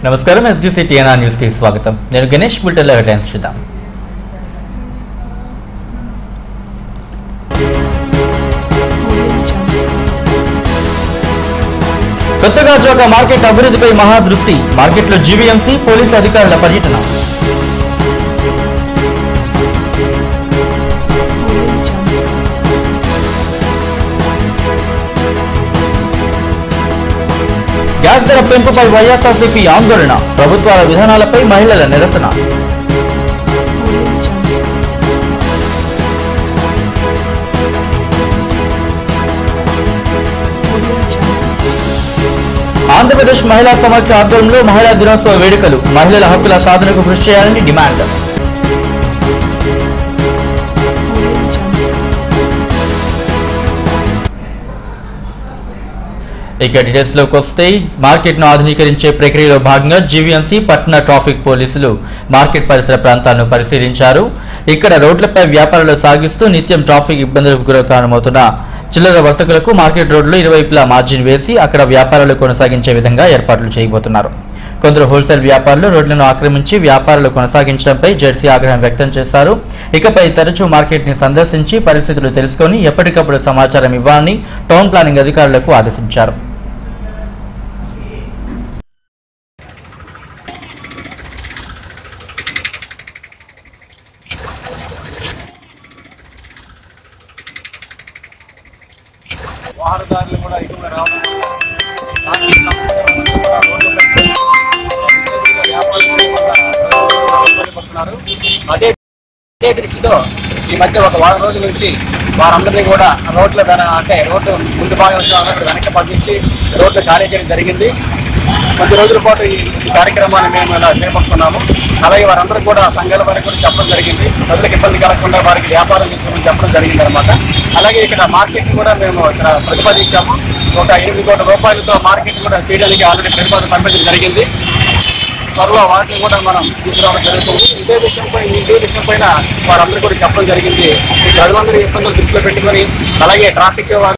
నమస్కారం SDC TNR news కి స్వాగతం నేను గణేష్ బుల్టెన్లో హెడ్లైన్స్ చూద్దాం కొత్తగా చోక మార్కెట్ అభివృద్ధిపై మహా దృష్టి మార్కెట్లో జీవీఎంసీ పోలీసు అధికారుల పర్యటన గ్యాస్ ధర పెంపుపై వైఎస్ఆర్సీపీ ఆందోళన ప్రభుత్వాల విధానాలపై మహిళల నిరసన ఆంధ్రప్రదేశ్ మహిళా సమాఖ్య ఆధ్వర్యంలో మహిళా దినోత్సవ వేడుకలు మహిళల హక్కుల సాధనకు కృషి చేయాలని డిమాండ్ ఇక డీటెయిల్స్ లోకి వస్తే మార్కెట్ ను ఆధునీకరించే ప్రక్రియలో భాగంగా జీవీఎంసీ పట్న ట్రాఫిక్ పోలీసులు మార్కెట్ పరిసర ప్రాంతాలను పరిశీలించారు ఇక్కడ రోడ్లపై వ్యాపారాలు సాగిస్తూ నిత్యం ట్రాఫిక్ ఇబ్బందులకు గుర కారణమవుతున్న చిల్లర వర్తకులకు మార్కెట్ రోడ్లు ఇరువైపులా మార్జిన్ వేసి అక్కడ వ్యాపారాలు కొనసాగించే విధంగా ఏర్పాట్లు చేయబోతున్నారు కొందరు హోల్సేల్ వ్యాపారులు రోడ్లను ఆక్రమించి వ్యాపారాలు కొనసాగించడంపై జెర్సీ ఆగ్రహం వ్యక్తం చేశారు ఇకపై తరచూ మార్కెట్ ని సందర్శించి పరిస్థితులు తెలుసుకొని ఎప్పటికప్పుడు సమాచారం ఇవ్వాలని టౌన్ ప్లానింగ్ అధికారులకు ఆదేశించారు వాహనదారులు కూడా ఎక్కువగా రావడం ట్రాఫిక్ సమస్యలు కూడా రోడ్లపై వ్యాపారం చేయడం వల్ల ఇబ్బంది పడుతున్నారు అదే అదే దృష్టితో ఈ మధ్య ఒక వారం రోజుల నుంచి వారందరినీ కూడా రోడ్ల వెన అంటే రోడ్డు ముందు భాగం నుంచి వాళ్ళందరూ వెనక్కి పంపించి రోడ్లు ఖాళీ చేయడం జరిగింది కొద్ది రోజుల పాటు ఈ ఈ కార్యక్రమాన్ని మేము ఇలా చేపడుతున్నాము అలాగే వారందరూ కూడా సంఘాల వారికి కూడా చెప్పడం జరిగింది ప్రజలకు ఇబ్బంది కలగకుండా వారికి వ్యాపారం చేసుకోమని చెప్పడం జరిగింది అనమాట అలాగే ఇక్కడ మార్కెట్ కూడా మేము ఇక్కడ ప్రతిపాదించాము ఒక ఎనిమిది కోట్ల రూపాయలతో మార్కెట్ కూడా చేయడానికి ఆల్రెడీ ప్రతిపాదన పంపించడం జరిగింది త్వరలో వాటిని కూడా మనం తీసుకురావడం జరుగుతుంది ఇదే విషయంపై ఇదే విషయం పైన వారందరూ కూడా చెప్పడం జరిగింది ఈ ప్రజలందరూ ఇబ్బందులు దృష్టిలో పెట్టుకొని అలాగే ట్రాఫిక్ వారు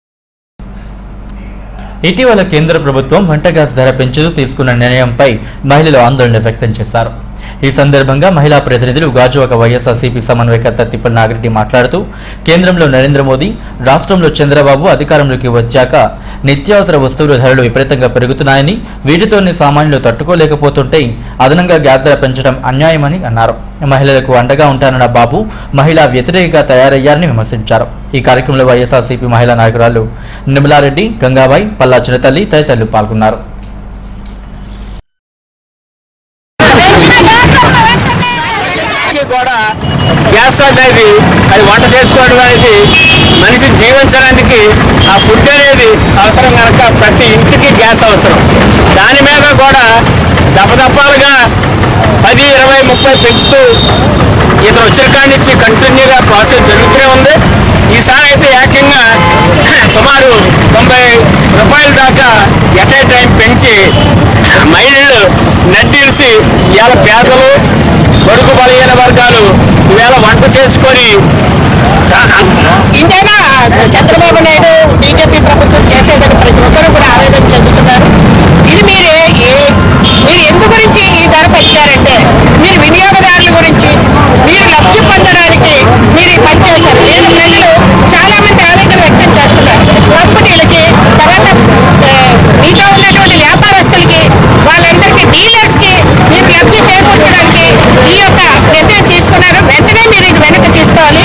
ఇటీవల కేంద్ర ప్రభుత్వం వంట గ్యాస్ ధర పెంచుతూ తీసుకున్న నిర్ణయంపై మహిళలు ఆందోళన వ్యక్తం చేశారు ఈ సందర్భంగా మహిళా ప్రతినిధులు గాజువాక వైఎస్ఆర్సీపీ సమన్వయకర్త తిప్పల నాగిరెడ్డి మాట్లాడుతూ కేంద్రంలో నరేంద్ర మోదీ రాష్ట్రంలో చంద్రబాబు అధికారంలోకి వచ్చాక నిత్యావసర వస్తువుల ధరలు విపరీతంగా పెరుగుతున్నాయని వీటితోనే సామాన్యులు తట్టుకోలేకపోతుంటే అదనంగా గ్యాస్ ధర పెంచడం అన్యాయమని అన్నారు మహిళలకు అండగా ఉంటానన్న బాబు మహిళా వ్యతిరేకగా తయారయ్యారని విమర్శించారు ఈ కార్యక్రమంలో వైఎస్ఆర్సీపీ మహిళా నాయకురాలు నిర్మలారెడ్డి గంగాబాయి పల్లా చిన్నతల్లి తదితరులు పాల్గొన్నారు కి కూడా గ్యాస్ అనేది అది వంట చేసుకోవడం అనేది మనిషి జీవించడానికి ఆ ఫుడ్ అనేది అవసరం కనుక ప్రతి ఇంటికి గ్యాస్ అవసరం దాని మీద కూడా దఫదఫాలుగా పది ఇరవై ముప్పై పెంచుతూ ఇతను వచ్చిన కాడి నుంచి కంటిన్యూగా ప్రాసెస్ జరుగుతూనే ఉంది ఈసారి అయితే ఏకంగా సుమారు తొంభై రూపాయల దాకా ఎట్ ఏ టైం పెంచి మహిళలు నడ్డిల్సి ఇవాళ పేదలు బడుగు బలహీన వర్గాలు ఈవేళ వంట చేసుకొని ఇంతైనా చంద్రబాబు నాయుడు బీజేపీ ప్రభుత్వం చేసేదని ప్రతి ఒక్కరూ కూడా ఆవేదన చెందుతున్నారు ఇది మీరు ఏ- మీరు ఎందు గురించి ఈ ధర పెంచారంటే మీరు వినియోగదారుల గురించి మీరు లబ్ధి పొందడానికి మీరు ఈ పని చేశారు నేను ప్రజలు చాలా మంది ఆవేదన వ్యక్తం చేస్తున్నారు కంపెనీలకి తర్వాత ఆ, మీతో ఉన్నటువంటి వ్యాపారస్తులకి వాళ్ళందరికీ డీలర్స్కి మీరు లబ్ధి చేకూర్చడానికి ఈ యొక్క నిర్ణయం తీసుకున్నారు వెంటనే మీరు ఇది వెనక్కి తీసుకోవాలి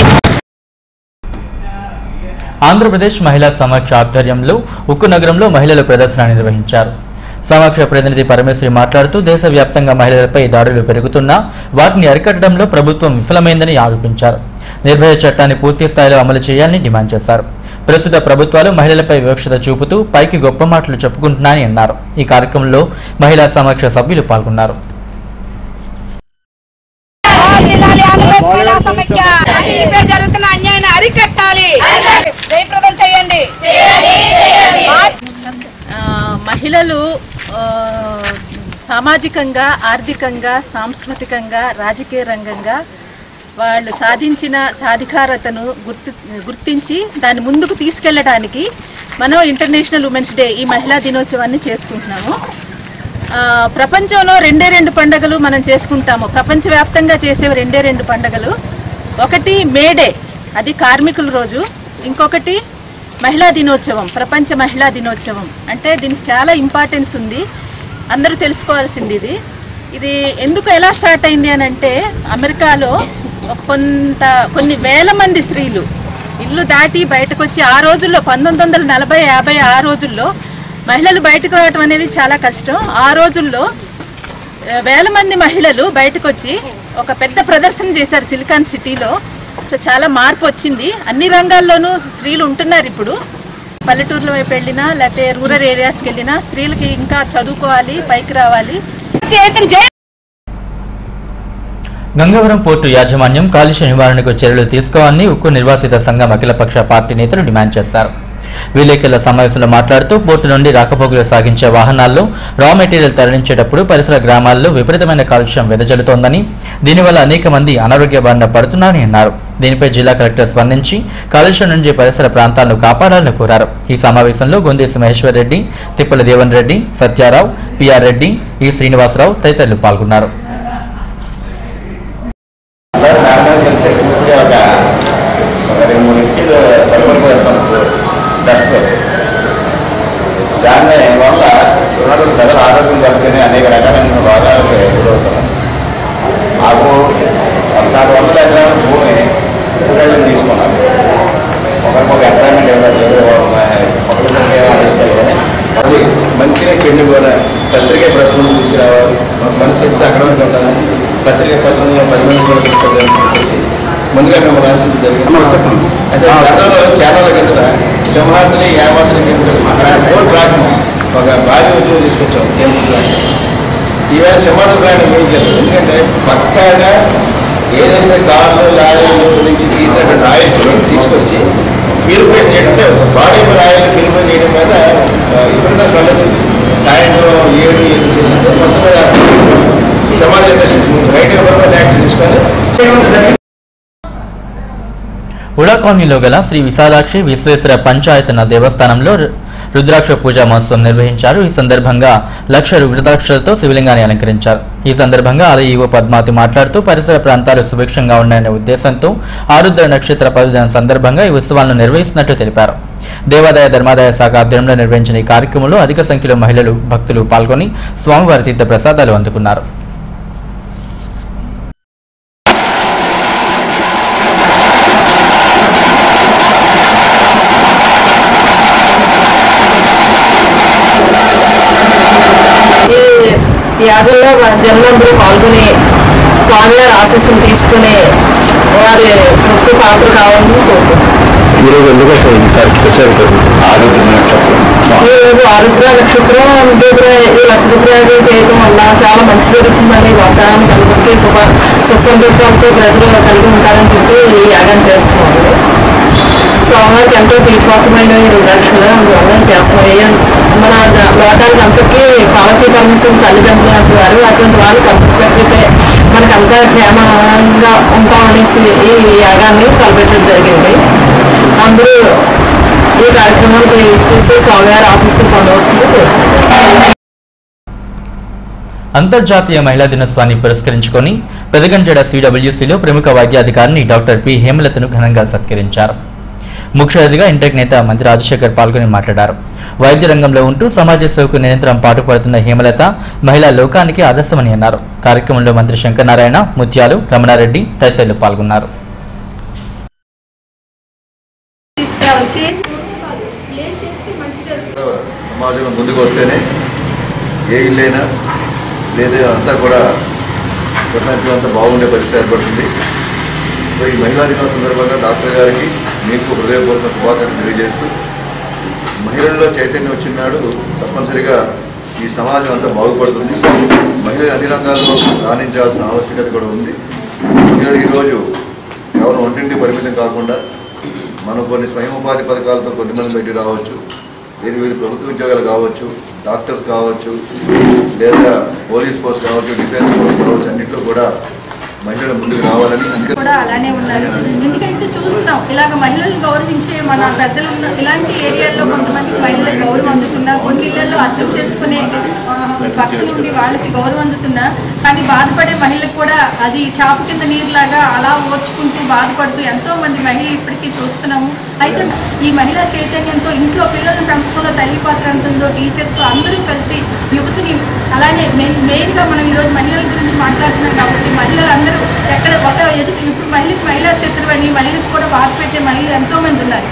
ఆంధ్రప్రదేశ్ మహిళా సమాఖ్య ఆధ్వర్యంలో ఉక్కు నగరంలో మహిళలు ప్రదర్శన నిర్వహించారు సమాఖ్య ప్రతినిధి పరమేశ్వరి మాట్లాడుతూ దేశవ్యాప్తంగా మహిళలపై దాడులు పెరుగుతున్నా వాటిని అరికట్టడంలో ప్రభుత్వం విఫలమైందని ఆరోపించారు నిర్భయ చట్టాన్ని పూర్తి స్థాయిలో అమలు చేయాలని డిమాండ్ చేశారు ప్రస్తుత ప్రభుత్వాలు మహిళలపై వివక్షత చూపుతూ పైకి గొప్ప మాటలు చెప్పుకుంటున్నాయని అన్నారు ఈ కార్యక్రమంలో మహిళా సమాఖ్య సభ్యులు పాల్గొన్నారు జిల్లాలి ఆంధ్రప్రదేశ్ మహిళా సమైక్య ఇవే జరుగుతున్న అన్యాయాన్ని అరికట్టాలి జయప్రదం చేయండి ఆ, మహిళలు ఆ, సామాజికంగా ఆర్థికంగా సాంస్కృతికంగా రాజకీయ రంగంగా వాళ్ళు సాధించిన సాధికారతను గుర్తు గుర్తించి దాన్ని ముందుకు తీసుకెళ్ళడానికి మనం ఇంటర్నేషనల్ ఉమెన్స్ డే ఈ మహిళా దినోత్సవాన్ని చేసుకుంటున్నాము ఆ, ప్రపంచంలో రెండే రెండు పండుగలు మనం చేసుకుంటాము ప్రపంచవ్యాప్తంగా చేసే రెండే రెండు పండుగలు ఒకటి మేడే అది కార్మికుల రోజు ఇంకొకటి మహిళా దినోత్సవం ప్రపంచ మహిళా దినోత్సవం అంటే దీనికి చాలా ఇంపార్టెన్స్ ఉంది అందరూ తెలుసుకోవాల్సింది ఇది ఇది ఎందుకు ఎలా స్టార్ట్ అయింది అని అంటే అమెరికాలో ఒక కొంత కొన్ని వేల మంది స్త్రీలు ఇల్లు దాటి బయటకు వచ్చి ఆ రోజుల్లో పంతొమ్మిది వందల నలభై యాభై ఆ రోజుల్లో మహిళలు బయటకు రావడం అనేది చాలా కష్టం ఆ రోజుల్లో ఆ, వేల మంది మహిళలు బయటకు వచ్చి ఒక పెద్ద ప్రదర్శన చేశారు సిలికాన్ సిటీలో సో చాలా మార్పు వచ్చింది అన్ని రంగాల్లోనూ స్త్రీలు ఉంటున్నారు ఇప్పుడు పల్లెటూర్ల వైపు వెళ్ళినా లేకపోతే రూరల్ ఏరియాస్కి వెళ్ళినా స్త్రీలకి ఇంకా చదువుకోవాలి పైకి రావాలి చేతులు జై గంగవరం పోర్టు యాజమాన్యం కాలుష్య నివారణకు చర్యలు తీసుకోవాలని ఉక్కు నిర్వాసిత సంఘం అఖిలపక్ష పార్టీ నేతలు డిమాండ్ చేశారు విలేకరుల సమావేశంలో మాట్లాడుతూ పోర్టు నుండి రాకపోకలు సాగించే వాహనాల్లో రా మెటీరియల్ తరలించేటప్పుడు పరిసర గ్రామాల్లో విపరీతమైన కాలుష్యం వెదజల్లుతోందని దీనివల్ల అనేక మంది అనారోగ్య బారిన పడుతున్నారని అన్నారు దీనిపై జిల్లా కలెక్టర్ స్పందించి కాలుష్యం నుంచి పరిసర ప్రాంతాలను కాపాడాలని కోరారు ఈ సమావేశంలో గొందేసి మహేశ్వర్ రెడ్డి తిప్పల దేవన్ రెడ్డి సత్యారావు పిఆర్ రెడ్డి ఈ శ్రీనివాసరావు తదితరులు పాల్గొన్నారు నార్మల్గా వెళ్తే పూర్తిగా ఒక ఒక రెండు మూడు ఇంటిలు పడిపడిపోయారు మనకు డస్ట్ దాని వల్ల ఉన్నటువంటి ప్రజల ఆరోగ్యం దెబ్బతిని అనేక రకాలైన రోగాలకు ఎదురవుతున్నారు మాకు పద్నాలుగు వందల ఎకరాల భూమి ఉప్పుగళ్ళని తీసుకున్నాం ఒకరికొక ఎంప్లాయ్మెంట్ ఇవ్వలేదు ఒకరికి అందించాలి కానీ అది మంచిగా చెండు కూడా పత్రిక ప్రజలను తీసుకురావాలి మన మనసు ఎంత అక్కడ వరకు ఉండాలి పత్రిక ప్రజలను పది మంది కూడా తీసుకురావాలని చెప్పేసి ముందుగా మేము రాసింది జరిగింది అయితే గతంలో ఛానల్ కింద సింహాద్రి యామాద్రి కెమికల్ ఫోర్ ట్రాక్ ఒక భారీ ఉద్యోగం తీసుకొచ్చాం కెమికల్ ప్లాంట్ ఈవేళ సింహాద్రి ప్లాంట్ మీకు లేదు ఎందుకంటే పక్కాగా ఏదైతే కార్లు లారీలు నుంచి తీసినటువంటి ఆయిల్స్ తీసుకొచ్చి ప్యూరిఫై చేయడం అంటే బాడీ మీద ఆయిల్ ప్యూరిఫై చేయడం మీద ఇప్పుడు స్మెల్ వచ్చింది సాయంత్రం ఏడు ఏడు చేసింది మొత్తం మీద సమాజ ఇండస్ట్రీస్ రైట్ గవర్నమెంట్ యాక్ట్ తీసుకొని ఉడా కాలనీలో గల శ్రీ విశాలాక్షి విశ్వేశ్వర పంచాయతన దేవస్థానంలో రు- రుద్రాక్ష పూజా మహోత్సవం నిర్వహించారు ఈ సందర్భంగా లక్ష రుద్రాక్షలతో శివలింగాన్ని అలంకరించారు ఈ సందర్భంగా ఆలయ ఈవో పద్మావతి మాట్లాడుతూ పరిసర ప్రాంతాలు సుభిక్షంగా ఉన్నాయనే ఉద్దేశంతో ఆరుద్ర నక్షత్ర పర్వదినం సందర్భంగా ఈ ఉత్సవాలను నిర్వహిస్తున్నట్టు తెలిపారు దేవాదాయ ధర్మాదాయ శాఖ ఆధ్వర్యంలో నిర్వహించిన ఈ కార్యక్రమంలో అధిక సంఖ్యలో మహిళలు భక్తులు పాల్గొని స్వామివారి తీర్థ ప్రసాదాలు అందుకున్నారు ఈ యాగంలో మన జనులందరూ పాల్గొని స్వామివారి ఆశీస్సులు తీసుకుని వారి ముక్కు పాత్ర కావాలని కోరుకుంటున్నాను ఈరోజు ఎందుకోసం వచ్చారు ఈ రోజు ఆరుద్ర నక్షత్రం రుద్ర ఈ నక్షత్రాలు చేయటం వల్ల చాలా మంచి జరుగుతుందని లోకానికి అందరికీ శుభ సుఖ సంతోషాలతో ప్రజలు కలిగి ఉంటారని చెప్పి ఈ యాగం చేస్తున్నాము స్వామివారికి ఎంతో ప్రీతిపాత్రమైన ఈ రుద్రాక్షలు అందువల్ల చేస్తున్నాం ఏ మన జ- లోకానికి అంతకీ పార్వతీ పరమేశ్వరం తల్లిదండ్రులు లాంటి వారు అటువంటి వారికి అంతపెట్టితే మనకంతా క్షేమంగా ఉంటామనేసి ఈ యాగాన్ని తలపెట్టడం జరిగింది అందరూ ఈ కార్యక్రమానికి ఇచ్చేసి స్వామివారి ఆశీస్సులు పొందవలసింది కోరుతున్నాను అంతర్జాతీయ మహిళా దినోత్సవాన్ని పురస్కరించుకొని పెదగంజడ సిడబ్ల్యూసీలో ప్రముఖ వైద్యాధికారిని డాక్టర్ పి హేమలతను ఘనంగా సత్కరించారు ముఖ్య అతిథిగా ఇంటెక్ నేత మంత్రి రాజశేఖర్ పాల్గొని మాట్లాడారు వైద్య రంగంలో ఉంటూ సమాజ సేవకు నిరంతరం పాటుపడుతున్న హేమలత మహిళా లోకానికి ఆదర్శమని అన్నారు కార్యక్రమంలో మంత్రి శంకర్ నారాయణ ముత్యాలు రమణారెడ్డి తదితరులు పాల్గొన్నారు సమాజంలో ముందుకు వస్తేనే ఏ ఇల్లైనా లేదా అంతా కూడా ప్రపంచం అంతా బాగుండే పరిస్థితి ఏర్పడుతుంది సో ఈ మహిళా దినోత్సవం సందర్భంగా డాక్టర్ గారికి మీకు హృదయపూర్వక శుభాకాంక్షలు తెలియజేస్తూ మహిళల్లో చైతన్యం వచ్చినాడు తప్పనిసరిగా ఈ సమాజం అంతా బాగుపడుతుంది మహిళలు అన్ని రంగాల్లో రాణించాల్సిన ఆవశ్యకత కూడా ఉంది మహిళలు ఈరోజు కేవలం వంటింటి పరిమితం కాకుండా మనం కొన్ని స్వయం ఉపాధి పథకాలతో కొద్దిమంది బయటికి రావచ్చు వేరు వేరు ప్రభుత్వ ఉద్యోగాలు కావచ్చు డాక్టర్స్ కావచ్చు లేదా పోలీస్ పోస్ట్ కావచ్చు డిఫెన్స్ పోస్ట్ కావచ్చు అన్నింటిలో కూడా మహిళలు ముందుకు రావాలని అందుకే కూడా అలానే ఉన్నారు ఎందుకంటే చూస్తున్నాం ఇలాగ మహిళలను గౌరవించే మన పెద్దలు ఉన్న ఇలాంటి ఏరియాల్లో కొంతమందికి మహిళలకు గౌరవం అందుతున్నా కొన్ని ఇళ్లలో అర్థం చేసుకునే ఆ, భక్తులు ఉండి వాళ్ళకి గౌరవం అందుతున్నా కానీ బాధపడే మహిళలకు కూడా అది చాపు కింద నీరులాగా అలా ఓర్చుకుంటూ బాధపడుతూ ఎంతో మంది మహిళలు ఇప్పటికీ చూస్తున్నాము అయితే ఈ మహిళా చైతన్యంతో ఇంట్లో పిల్లలను పెంపకంలో తల్లి పాత్ర ఎంత ఉందో టీచర్స్ అందరూ కలిసి యువతిని అలానే మెయిన్ మెయిన్గా మనం ఈరోజు మహిళల గురించి మాట్లాడుతున్నాం కాబట్టి మహిళలందరూ ఎక్కడ ఒక ఎదుటి ఇప్పుడు మహిళకి మహిళా శత్రువు అని మహిళకు కూడా బాధ పెట్టే మహిళలు ఎంతో మంది ఉన్నారు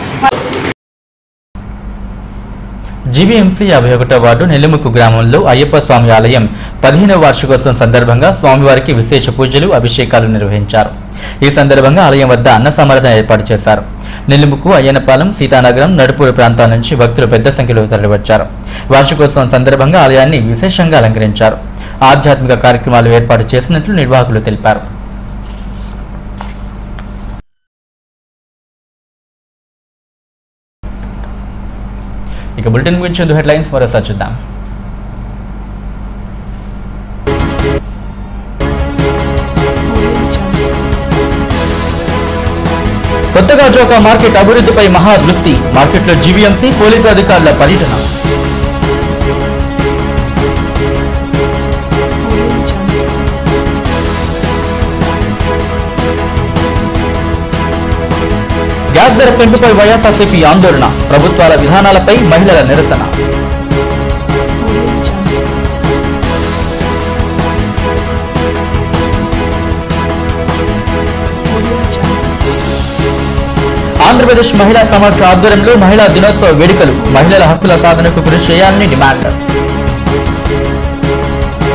జీవీఎంసీ యాభై ఒకటో వార్డు నెల్లిముక్కు గ్రామంలో అయ్యప్ప స్వామి ఆలయం పదిహేనవ వార్షికోత్సవం సందర్భంగా స్వామివారికి విశేష పూజలు అభిషేకాలు నిర్వహించారు ఈ సందర్భంగా ఆలయం వద్ద అన్న సమారాధన ఏర్పాటు చేశారు నెల్లిముక్కు అయ్యనపాలెం సీతానగరం నడుపూరు ప్రాంతాల నుంచి భక్తులు పెద్ద సంఖ్యలో తరలివచ్చారు వార్షికోత్సవం సందర్భంగా ఆలయాన్ని విశేషంగా అలంకరించారు ఆధ్యాత్మిక కార్యక్రమాలు ఏర్పాటు చేసినట్లు నిర్వాహకులు తెలిపారు ఇక బులెటిన్ గురించి హెడ్లైన్స్ మరోసారి చూద్దాం కొత్తగా జోకా మార్కెట్ అభివృద్ధిపై మహా దృష్టి మార్కెట్లో జీవీఎంసీ పోలీసు అధికారుల పర్యటన గ్యాస్ ధర పెంపుపై వైఎస్ఆర్సీపీ ఆందోళన ప్రభుత్వాల విధానాలపై మహిళల నిరసన ఆంధ్రప్రదేశ్ మహిళా సమాఖ్య ఆధ్వర్యంలో మహిళా దినోత్సవ వేడుకలు మహిళల హక్కుల సాధనకు కృషి చేయాలని డిమాండ్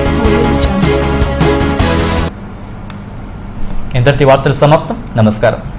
ఇంతటి వార్తలు సమాప్తం నమస్కారం